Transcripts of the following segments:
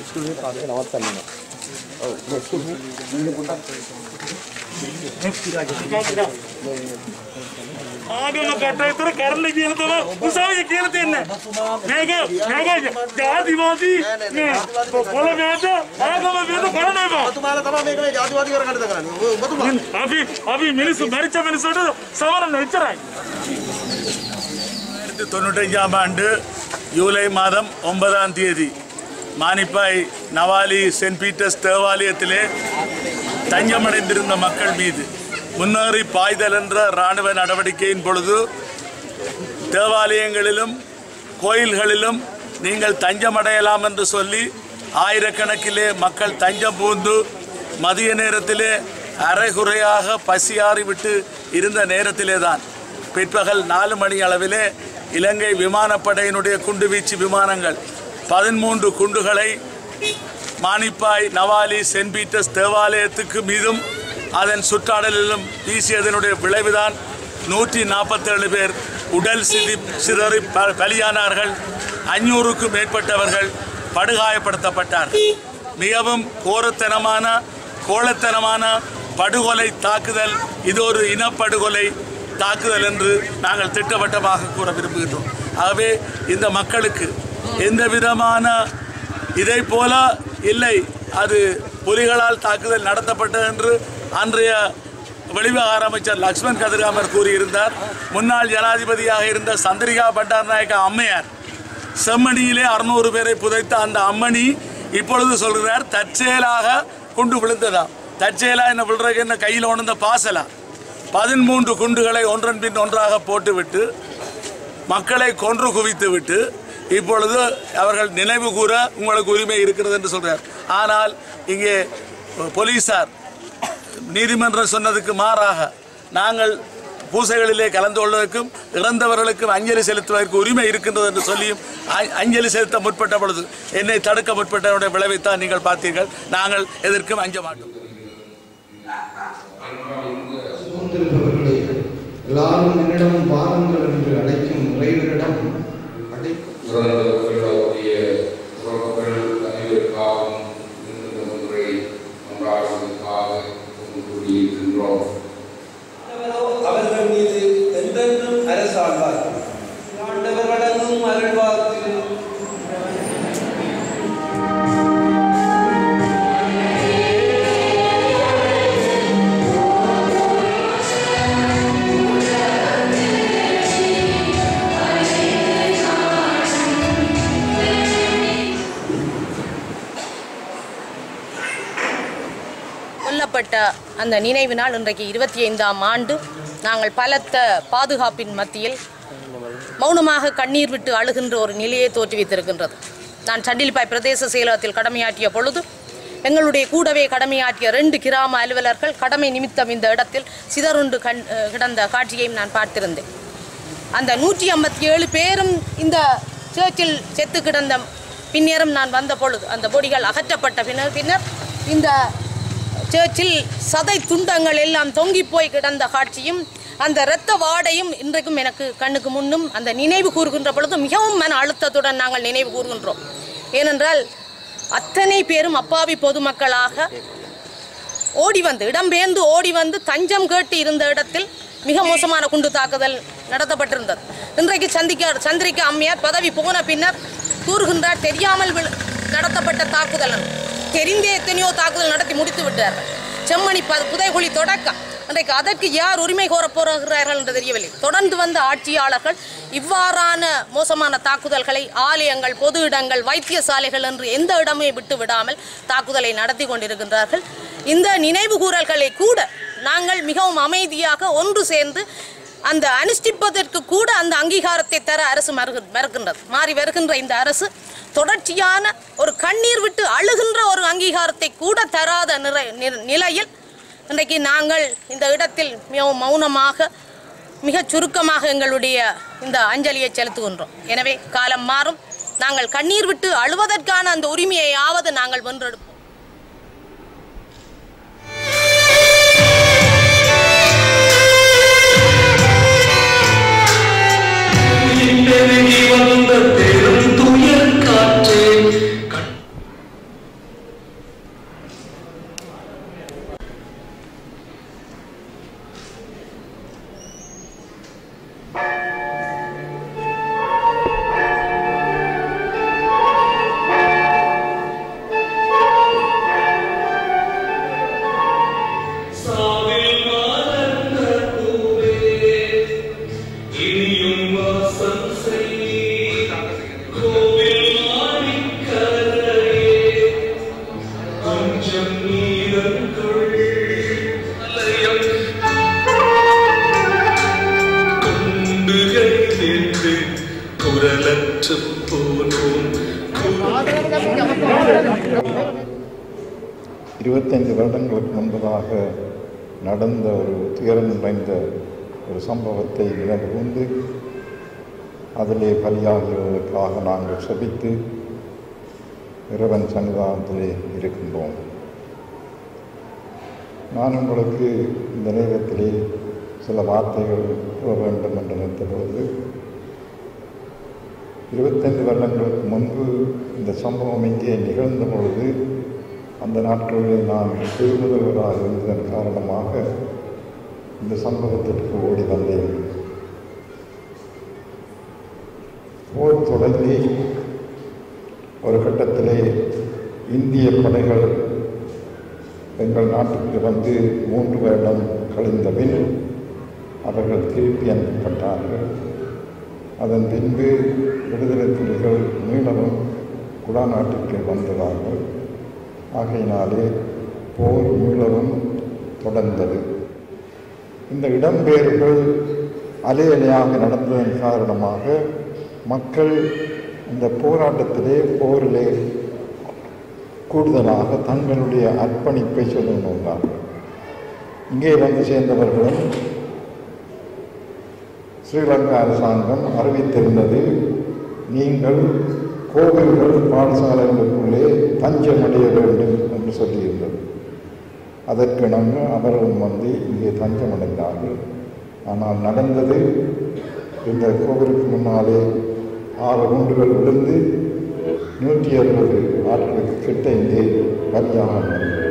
ආගම කටයුතු කරන්න කියන තම උසාවිය කියලා දෙන්න. මේක මේක ජාතිවාදී මේ පොළ වේද ආගම වේද කරන්න එපා. ඔබතුමාලා තමයි මේක මේ ජාතිවාදී කරගන්නද කරන්නේ. ඔබ- ඔබතුමා අපි අපි මිනිස්සු මරිච්ච මිනිස්සුන්ට සමරන්න එච්චරයි. ஆயிரத்தி தொண்ணூற்றஞ்சாம் ஆண்டு ஜூலை மாதம் ஒன்பதாம் தேதி மானிப்பாய் நவாலி சென்ட் பீட்டர்ஸ் தேவாலயத்திலே தஞ்சமடைந்திருந்த மக்கள் மீது முன்னேறி பாய்தல் என்ற இராணுவ நடவடிக்கையின் பொழுது தேவாலயங்களிலும் கோயில்களிலும் நீங்கள் தஞ்சமடையலாம் என்று சொல்லி ஆயிரக்கணக்கிலே மக்கள் தஞ்சம் பூந்து மதிய நேரத்திலே அரைகுறையாக பசியாறி விட்டு இருந்த நேரத்திலே தான் பிற்பகல் நாலு மணி அளவிலே இலங்கை விமானப்படையினுடைய குண்டுவீச்சு விமானங்கள் பதிமூன்று குண்டுகளை மானிப்பாய் நவாலி சென்ட் பீட்டர்ஸ் தேவாலயத்துக்கு மீதும் அதன் சுற்றாடலிலும் வீசியதனுடைய விளைவுதான் நூற்றி நாற்பத்தேழு பேர் உடல் சிதி சிதறி ப- பலியானார்கள் அஞ்சூறுக்கும் மேற்பட்டவர்கள் படுகாயப்படுத்தப்பட்டார்கள் மிகவும் கோரத்தனமான கோலத்தனமான படுகொலை தாக்குதல் இது ஒரு இனப்படுகொலை தாக்குதல் என்று நாங்கள் திட்டவட்டமாக கூற விரும்புகின்றோம் ஆகவே இந்த மக்களுக்கு எந்த விதமான இதை போல இல்லை அது புலிகளால் தாக்குதல் நடத்தப்பட்டது என்று அன்றைய வெளிவிவகார அமைச்சர் லக்ஷ்மண் கதிராமர் கூறியிருந்தார் முன்னாள் ஜனாதிபதியாக இருந்த சந்திரிகா பண்டாரநாயக்கா அம்மையார் செம்மணியிலே அறுநூறு பேரை புதைத்த அந்த அம்மணி இப்பொழுது சொல்கிறார் தற்செயலாக குண்டு விழுந்ததாம் தற்செயலா என்ன விழுறதுக்கு என்ன கையில் உணர்ந்த பாசலா பதிமூன்று குண்டுகளை ஒன்றன் பின் ஒன்றாக போட்டுவிட்டு மக்களை கொன்று குவித்து விட்டு இப்பொழுது அவர்கள் நினைவு கூற உங்களுக்கு உரிமை இருக்கிறது என்று சொல்றார் ஆனால் இங்கே போலீசார் நீதிமன்றம் சொன்னதுக்கு மாறாக நாங்கள் பூசைகளிலே கலந்து கொள்வதற்கும் இறந்தவர்களுக்கும் அஞ்சலி செலுத்துவதற்கு உரிமை இருக்கின்றது என்று சொல்லியும் அ- அஞ்சலி செலுத்த முற்பட்ட பொழுது என்னை தடுக்க முற்பட்டவருடைய விளைவைத்தான் நீங்கள் பார்த்தீர்கள் நாங்கள் எதற்கும் அஞ்ச மாட்டோம் சூழ்ந்திருப்பவர்களை எல்லாரும் என்னிடம் வாருங்கள் என்று அழைக்கும் இறைவனிடம் அழைக்கும் இறந்தவர்களுடைய உறவுகள் அனைவருக்காகவும் இந்த முறை கொண்டாடுவதற்காக ஒன்று கூடியிருக்கின்றோம் ஆண்டவரோ அவர்கள் மீது என்றென்றும் அரசாழ்வார் ஆண்டவர் வழங்கும் அருள்வாக்கு கொல்லப்பட்ட அந்த நினைவு நாள் இன்றைக்கு இருபத்தி ஐந்தாம் ஆண்டு நாங்கள் பலத்த பாதுகாப்பின் மத்தியில் மௌனமாக கண்ணீர் விட்டு அழுகின்ற ஒரு நிலையை தோற்றுவித்திருக்கின்றது நான் சண்டிலிப்பாய் பிரதேச செயலகத்தில் கடமையாற்றிய பொழுது எங்களுடைய கூடவே கடமையாற்றிய ரெண்டு கிராம அலுவலர்கள் கடமை நிமித்தம் இந்த இடத்தில் சிதறுண்டு கண் அஹ் கிடந்த காட்சியையும் நான் பார்த்திருந்தேன் அந்த நூற்றி ஐம்பத்தி ஏழு பேரும் இந்த சேர்ச்சில் செத்து கிடந்த பின்னரும் நான் வந்த பொழுது அந்த பொடிகள் அகற்றப்பட்ட பின்னர் பின்னர் இந்த சேர்ச்சில் சதை துண்டங்கள் எல்லாம் தொங்கி போய் கிடந்த காட்சியும் அந்த இரத்த வாடையும் இன்றைக்கும் எனக்கு கண்ணுக்கு முன்னும் அந்த நினைவு கூறுகின்ற பொழுது மிகவும் மன அழுத்தத்துடன் நாங்கள் நினைவு கூறுகின்றோம் ஏனென்றால் அத்தனை பேரும் அப்பாவி பொதுமக்களாக ஓடி வந்து இடம்பெயர்ந்து ஓடி வந்து தஞ்சம் கேட்டு இருந்த இடத்தில் மிக மோசமான குண்டு தாக்குதல் நடத்தப்பட்டிருந்தது இன்றைக்கு சந்திக்க சந்திரிகா அம்மையார் பதவி போன பின்னர் கூறுகின்றார் தெரியாமல் விழு- நடத்தப்பட்ட தாக்குதல் என்று. தெரிந்தே எத்தனையோ தாக்குதல் நடத்தி முடித்து விட்டார்கள் செம்மணி ப புதைகுழி தொடக்கம் இன்றைக்கு அதற்கு யார் உரிமை கோரப் போகிறார்கள் என்று தெரியவில்லை தொடர்ந்து வந்த ஆட்சியாளர்கள் இவ்வாறான மோசமான தாக்குதல்களை ஆலயங்கள் பொது இடங்கள் வைத்தியசாலைகள் என்று எந்த இடமே விட்டு விடாமல் தாக்குதலை நடத்தி கொண்டிருக்கின்றார்கள் இந்த நினைவு கூறல்களை கூட நாங்கள் மிகவும் அமைதியாக ஒன்று சேர்ந்து அந்த அனுஷ்டிப்பதற்கு கூட அந்த அங்கீகாரத்தை தர அரசு மறுகு மறுக்கின்றது மாறி வருகின்ற இந்த அரசு தொடர்ச்சியான ஒரு கண்ணீர் விட்டு அழுகின்ற ஒரு அங்கீகாரத்தை கூட தராத நிறை நி- நிலையில் இன்றைக்கு நாங்கள் இந்த இடத்தில் மிகவும் மௌனமாக மிகச் சுருக்கமாக எங்களுடைய இந்த அஞ்சலியை செலுத்துகின்றோம் எனவே காலம் மாறும் நாங்கள் கண்ணீர் விட்டு அழுவதற்கான அந்த உரிமையையாவது நாங்கள் வென்றெடுப்போம் பெருகி வந்த பெரும் துயர் காற்றே சேர்ந்து குரலற்று போனோம் இருபத்தைந்து வருடங்களுக்கு முன்பதாக நடந்த ஒரு துயரம் நிறைந்த ஒரு சம்பவத்தை நினைவு கூர்ந்து அதிலே பலியாகிறதற்காக நாங்கள் செபித்து இறைவன் சன்னிதானத்திலே இருக்கின்றோம் நான் உங்களுக்கு இந்த நேரத்திலே சில வார்த்தைகள் கூற வேண்டும் என்று நினைத்த பொழுது இருபத்தைந்து வருடங்களுக்கு முன்பு இந்த சம்பவம் இங்கே நிகழ்ந்த பொழுது அந்த நாட்களில் நான் பெருமுதல்வராக இருந்ததன் காரணமாக இந்த சம்பவத்திற்கு ஓடி வந்தேன் போர் தொடங்கி ஒரு கட்டத்திலே இந்திய படைகள் எங்கள் நாட்டுக்கு வந்து மூன்று வருடம் கழிந்த பின் அவர்கள் திருப்பி அனுப்பப்பட்டார்கள் அதன் பின்பு விடுதலை புலிகள் மீளவும் குடாநாட்டுக்கு வந்ததார்கள் ஆகையினாலே போர் மீளவும் தொடர்ந்தது இந்த இடம்பெயர்கள் அலை அலையாக நடந்ததன் காரணமாக மக்கள் இந்த போராட்டத்திலே போரிலே கூடுதலாக தங்களுடைய அர்ப்பணிப்பை சொல்லுகிறார்கள் இங்கே வந்து சேர்ந்தவர்களும் ஸ்ரீலங்கா அரசாங்கம் அறிவித்திருந்தது நீங்கள் கோவில்கள் பாடசாலைகளுக்குள்ளே தஞ்சமடைய வேண்டும் என்று சொல்லியிருந்தது அதற்கிணங்க அவர்களும் வந்து இங்கே தஞ்சமடைந்தார்கள் ஆனால் நடந்தது இந்த கோவிலுக்கு முன்னாலே ஆறு குண்டுகள் விழுந்து நூற்றி அறுபது ஆட்களுக்கு கிட்ட இங்கே பலியாக நடந்தது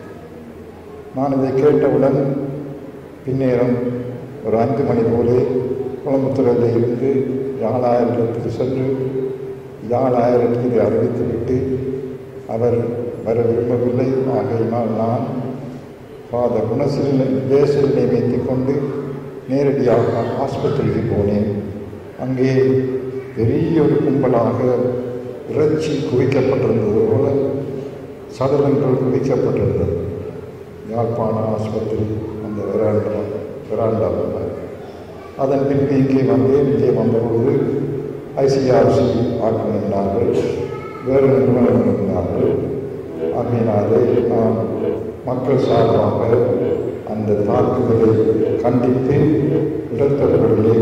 நான் இதை கேட்டவுடன் பின்னேரம் ஒரு அஞ்சு மணி போலே குளம்புத்துறையில் இருந்து யாழாயிரத்துக்கு சென்று யாழாயிரத்துக்கு இதை அறிவித்துவிட்டு அவர் வர விரும்பவில்லை ஆகையினால் நான் ஃபாதர் குணசீலனை பேசல் நியமித்துக் கொண்டு நேரடியாக ஆஸ்பத்திரிக்கு போனேன் அங்கே பெரிய ஒரு கும்பலாக இறைச்சி குவிக்கப்பட்டிருந்தது போல சடலங்கள் குவிக்கப்பட்டிருந்தது யாழ்ப்பாண ஆஸ்பத்திரி அந்த விராண்டா விராண்டாவில் அதன் பின்பு இங்கே வந்தேன் இங்கே வந்தபொழுது ஐசிஆர்சி ஆட்கள் இருந்தார்கள் வேறு நிறுவனங்கள் இருந்தார்கள் ஆகையினாலே நான் மக்கள் சார்பாக அந்த தாக்குதலை கண்டித்து இடத்தவர்களிலே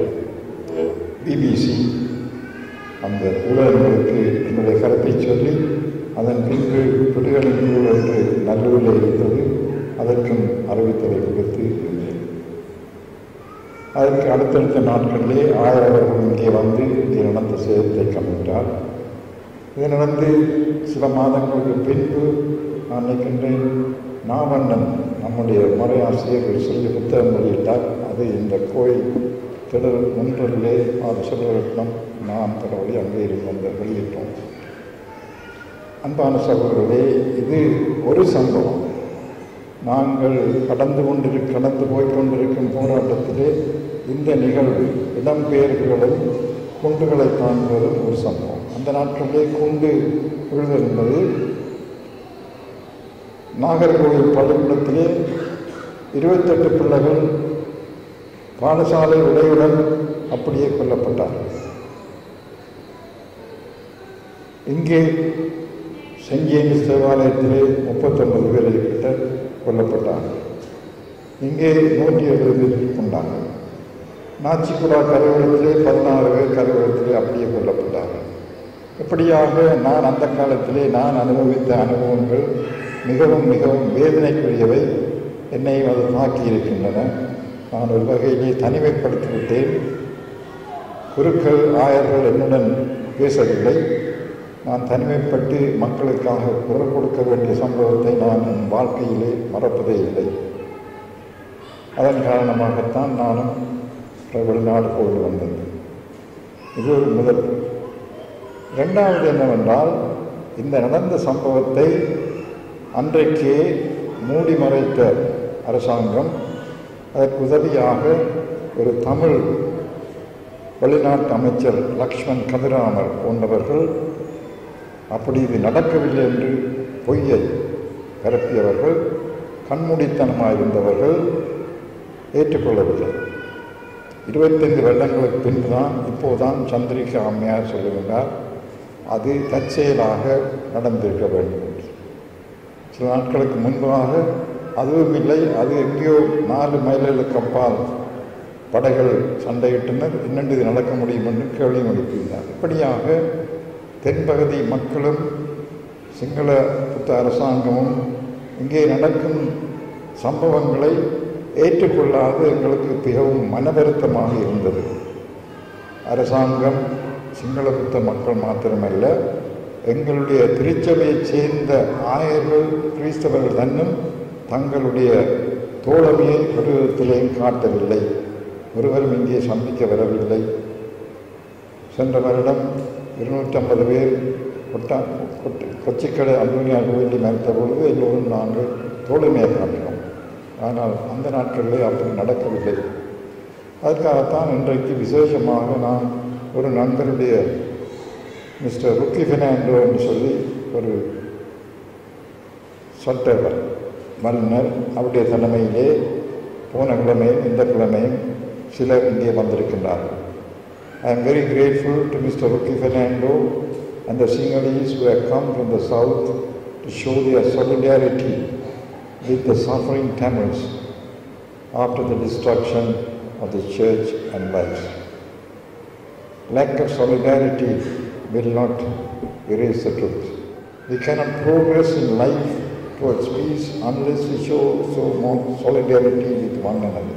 பிபிசி அந்த ஊழல்களுக்கு என்னுடைய கருத்தை சொல்லி அதன் பின்பு விடுதலை குழு என்று நல்லூரில் இருந்தது அதற்கும் அறிவித்தலை கொடுத்து இருந்தேன் அதற்கு அடுத்தடுத்த நாட்களிலே ஆயிரவர்கள் இங்கே வந்து இங்கே நடந்த சேதத்தை கமிட்டார் இது நடந்து சில மாதங்களுக்கு பின்பு நான் நினைக்கின்றேன் நாவண்ணன் நம்முடைய மறையாசிரியர் ஒரு சொல்லி புத்தகம் வெளியிட்டார் அது இந்த கோயில் திடல் ஒன்றிலே அது செல்வரத்னம் நான் தடவை அங்கே இருந்து அந்த வெளியிட்டோம் அன்பான சகோதரர்களே இது ஒரு சம்பவம் நாங்கள் கடந்து கொண்டிரு கடந்து போய் கொண்டிருக்கும் போராட்டத்திலே இந்த நிகழ்வு இடம்பெயர்களும் குண்டுகளை காண்பதும் ஒரு சம்பவம் அந்த நாட்களிலே குண்டு விழுதல் என்பது நாகர்கோவில் பள்ளிக்கூடத்திலே இருபத்தெட்டு பிள்ளைகள் பாடசாலை உடையுடன் அப்படியே கொல்லப்பட்டார்கள் இங்கே செஞ்சேனி தேவாலயத்திலே முப்பத்தொன்பது பேர் கிட்ட கொல்லப்பட்டார்கள் இங்கே நூற்றி எழுபது பேர் கொண்டாங்க நாச்சிக்குடா கருவூலத்திலே பதினாறு பேர் கருவூலத்திலே அப்படியே கொல்லப்பட்டார்கள் இப்படியாக நான் அந்த காலத்திலே நான் அனுபவித்த அனுபவங்கள் மிகவும் மிகவும் வேதனைக்குரியவை என்னை அது தாக்கி இருக்கின்றன நான் ஒரு வகையிலே தனிமைப்படுத்தி விட்டேன் குருக்கள் ஆயர்கள் என்னுடன் பேசவில்லை நான் தனிமைப்பட்டு மக்களுக்காக குரல் கொடுக்க வேண்டிய சம்பவத்தை நான் என் வாழ்க்கையிலே மறப்பதே இல்லை அதன் காரணமாகத்தான் நானும் வெளிநாடு போய் வந்தேன் இது ஒரு முதல் இரண்டாவது என்னவென்றால் இந்த நடந்த சம்பவத்தை அன்றைக்கே மூடி மறைத்த அரசாங்கம் அதற்கு உதவியாக ஒரு தமிழ் வெளிநாட்டு அமைச்சர் லக்ஷ்மண் கதிராமர் போன்றவர்கள் அப்படி இது நடக்கவில்லை என்று பொய்யை பரப்பியவர்கள் கண்மூடித்தனமாக இருந்தவர்கள் ஏற்றுக்கொள்ளவில்லை இருபத்தைந்து வருடங்களுக்கு பின்பு தான் இப்போதான் சந்திரிகா அம்மையார் சொல்லுகின்றார் அது தற்செயலாக நடந்திருக்க வேண்டும் என்று. சில நாட்களுக்கு முன்பாக அதுவும் இல்லை அது எங்கேயோ நாலு மைல்களுக்கு அப்பால் படைகள் சண்டையிட்டனர் இன்னென்று இது நடக்க முடியும் என்று கேள்வி எழுப்பினார் இப்படியாக தென்பகுதி மக்களும் சிங்கள புத்த அரசாங்கமும் இங்கே நடக்கும் சம்பவங்களை ஏற்றுக்கொள்ளாது எங்களுக்கு மிகவும் மனவருத்தமாக இருந்தது அரசாங்கம் சிங்கள புத்த மக்கள் மாத்திரமல்ல எங்களுடைய திருச்சபையைச் சேர்ந்த ஆயர்கள் கிறிஸ்தவர்கள் தன்னும் தங்களுடைய தோழமையை ஒரு விதத்திலேயும் காட்டவில்லை ஒருவரும் இங்கே சந்திக்க வரவில்லை சென்ற வருடம் இருநூற்றம்பது பேர் கொட்டா கொட்டு கொச்சிக்கடை அந்தோனியா கோயிலில் மறுத்த பொழுது எல்லோரும் நாங்கள் தோழமையாக காட்டினோம் ஆனால் அந்த நாட்களிலே அப்படி நடக்கவில்லை அதற்காகத்தான் இன்றைக்கு விசேஷமாக நான் ஒரு நண்பருடைய மிஸ்டர் ருக்கி பெர்னாண்டோ என்று சொல்லி ஒரு சொட்டவர் மன்னர் அவருடைய தலைமையிலே போன கிழமையும் இந்த கிழமையும் சிலர் இங்கே வந்திருக்கின்றார்கள் I am very grateful to Mr. Ruki Fernando and the Sinhalese who have come from the south to show their solidarity with the suffering Tamils after the destruction of the church and lives. Lack of solidarity will not erase the truth. We cannot progress in life towards peace unless we show so more solidarity with one another.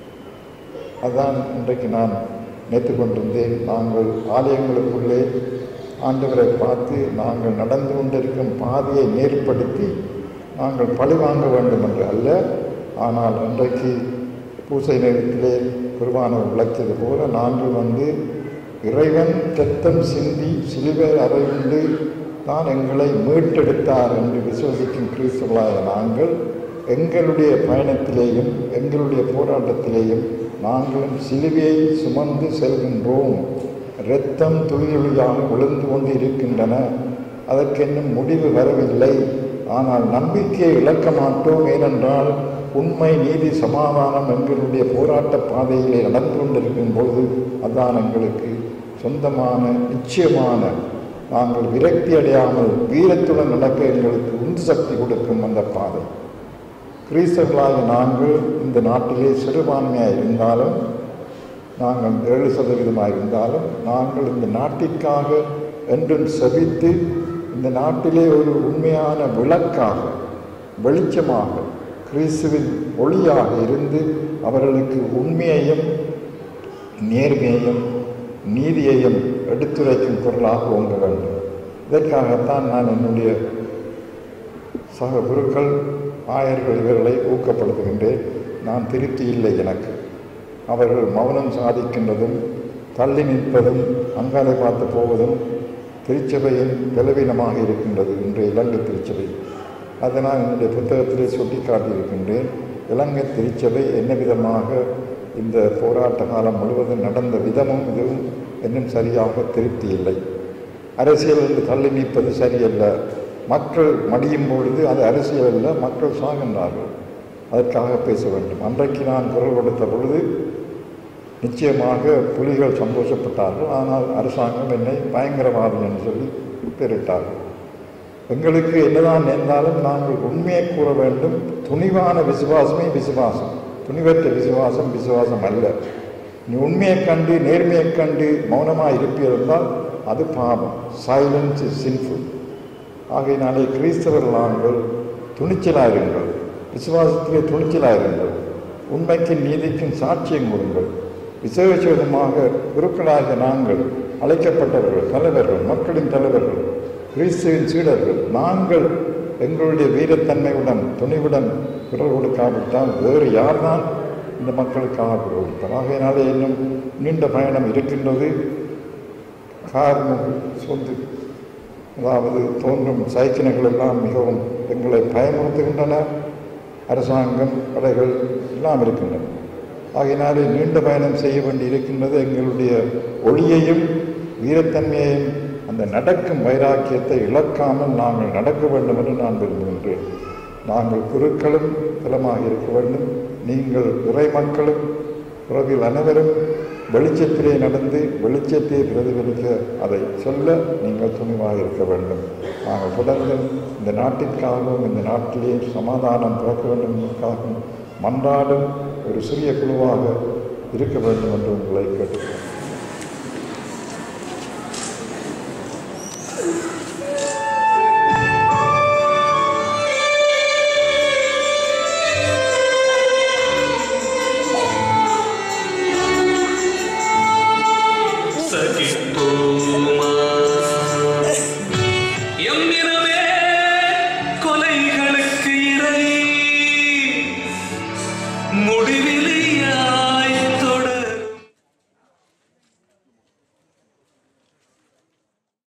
அதான் இன்றைக்கு நான் நினைத்து கொண்டிருந்தேன் நாங்கள் ஆலயங்களுக்குள்ளே ஆண்டவரை பார்த்து நாங்கள் நடந்து கொண்டிருக்கும் பாதையை நேர்படுத்தி நாங்கள் பழி வாங்க வேண்டும் என்று அல்ல ஆனால் இன்றைக்கு பூசை நேரத்திலே குருவானவர் விளக்கியது போல நாங்கள் வந்து இறைவன் ரத்தம் சிந்தி சிலுவை அறையுண்டு தான் எங்களை மீட்டெடுத்தார் என்று விசுவசிக்கும் கிறிஸ்தவர்களாய நாங்கள் எங்களுடைய பயணத்திலேயும் எங்களுடைய போராட்டத்திலேயும் நாங்களும் சிலுவையை சுமந்து செல்கின்றோம் இரத்தம் துளிதுளியாக விழுந்து கொண்டு இருக்கின்றன அதற்கு இன்னும் முடிவு வரவில்லை ஆனால் நம்பிக்கையை இழக்க மாட்டோம் ஏனென்றால் உண்மை நீதி சமாதானம் எங்களுடைய போராட்ட பாதையிலே நடந்து கொண்டிருக்கும் பொழுது அதான் எங்களுக்கு சொந்தமான நிச்சயமான நாங்கள் விரக்தி அடையாமல் வீரத்துடன் நடக்க எங்களுக்கு உந்து சக்தி கொடுக்கும் அந்த பாதை கிறிஸ்தவர்களாக நாங்கள் இந்த நாட்டிலே சிறுபான்மையாக இருந்தாலும் நாங்கள் ஏழு சதவீதமாக இருந்தாலும் நாங்கள் இந்த நாட்டிற்காக என்றும் செபித்து இந்த நாட்டிலே ஒரு உண்மையான விளக்காக வெளிச்சமாக கிறிஸ்துவின் ஒளியாக இருந்து அவர்களுக்கு உண்மையையும் நேர்மையையும் நீதியையும் எடுத்துரைக்கும் குரலாக ஓங்க வேண்டும் இதற்காகத்தான் நான் என்னுடைய சக குருக்கள் ஆயர்கள் இவர்களை ஊக்கப்படுத்துகின்றேன் நான் திருப்தி இல்லை எனக்கு அவர்கள் மௌனம் சாதிக்கின்றதும் தள்ளி நிற்பதும் அங்காலை பார்த்து போவதும் திருச்சபையின் பலவீனமாக இருக்கின்றது இன்றைய இலங்கை திருச்சபை அதனால் என்னுடைய புத்தகத்திலே சுட்டி காட்டியிருக்கின்றேன் இலங்கை திருச்சபை என்ன விதமாக இந்த போராட்ட காலம் முழுவதும் நடந்த விதமும் இதுவும் இன்னும் சரியாக திருப்தி இல்லை அரசியலிருந்து தள்ளி நிற்பது சரியல்ல மக்கள் மடியும் பொழுது அது அரசியல் அல்ல மக்கள் சாகின்றார்கள் அதற்காக பேச வேண்டும் அன்றைக்கு நான் குரல் கொடுத்த பொழுது நிச்சயமாக புலிகள் சந்தோஷப்பட்டார்கள் ஆனால் அரசாங்கம் என்னை பயங்கரவாதி என்று சொல்லி பெயரிட்டார்கள் எங்களுக்கு என்னதான் நேர்ந்தாலும் நாங்கள் உண்மையை கூற வேண்டும் துணிவான விசுவாசமே விசுவாசம் துணிவற்ற விசுவாசம் விசுவாசம் அல்ல நீ உண்மையை கண்டு நேர்மையை கண்டு மௌனமாக இருப்பியிருந்தால் அது பாவம் சைலன்ஸ் இஸ் சின்ஃபுல் ஆகையினாலே கிறிஸ்தவர்கள் நாங்கள் துணிச்சலாயிருங்கள் விசுவாசத்திலே துணிச்சலாயிருங்கள் உண்மைக்கும் நீதிக்கும் சாட்சியம் கொடுங்கள் விசேஷமாக குருக்களாக நாங்கள் அழைக்கப்பட்டவர்கள் தலைவர்கள் மக்களின் தலைவர்கள் கிறிஸ்துவின் சீடர்கள் நாங்கள் எங்களுடைய வீரத்தன்மையுடன் துணிவுடன் குரல் கொடுக்காவிட்டால் வேறு யார்தான் இந்த மக்களுக்காக குரல் கொடுத்தார் ஆகையினாலே இன்னும் நீண்ட பயணம் இருக்கின்றது கார் சொந்து அதாவது தோன்றும் சைக்கிள்கள் எல்லாம் மிகவும் எங்களை பயமுறுத்துகின்றன அரசாங்கம் படைகள் எல்லாம் இருக்கின்றன ஆகையினாலே நீண்ட பயணம் செய்ய வேண்டி இருக்கின்றது எங்களுடைய ஒளியையும் வீரத்தன்மையையும் அந்த நடக்கும் வைராக்கியத்தை இழக்காமல் நாங்கள் நடக்க வேண்டும் என்று நான் விரும்புகின்றேன் நாங்கள் குருக்களும் பலமாக இருக்க வேண்டும் நீங்கள் இறை மக்களும் உறவில் அனைவரும் வெளிச்சத்திலே நடந்து வெளிச்சத்தை பிரதிபலிக்க அதை சொல்ல நீங்கள் துணிவாக இருக்க வேண்டும் நாங்கள் தொடர்ந்து இந்த நாட்டிற்காகவும் இந்த நாட்டிலே சமாதானம் பிறக்க வேண்டும் என்பதற்காகவும் மன்றாடும் ஒரு சிறிய குழுவாக இருக்க வேண்டும் என்று உங்களை கேட்டுக்கொள்கிறேன்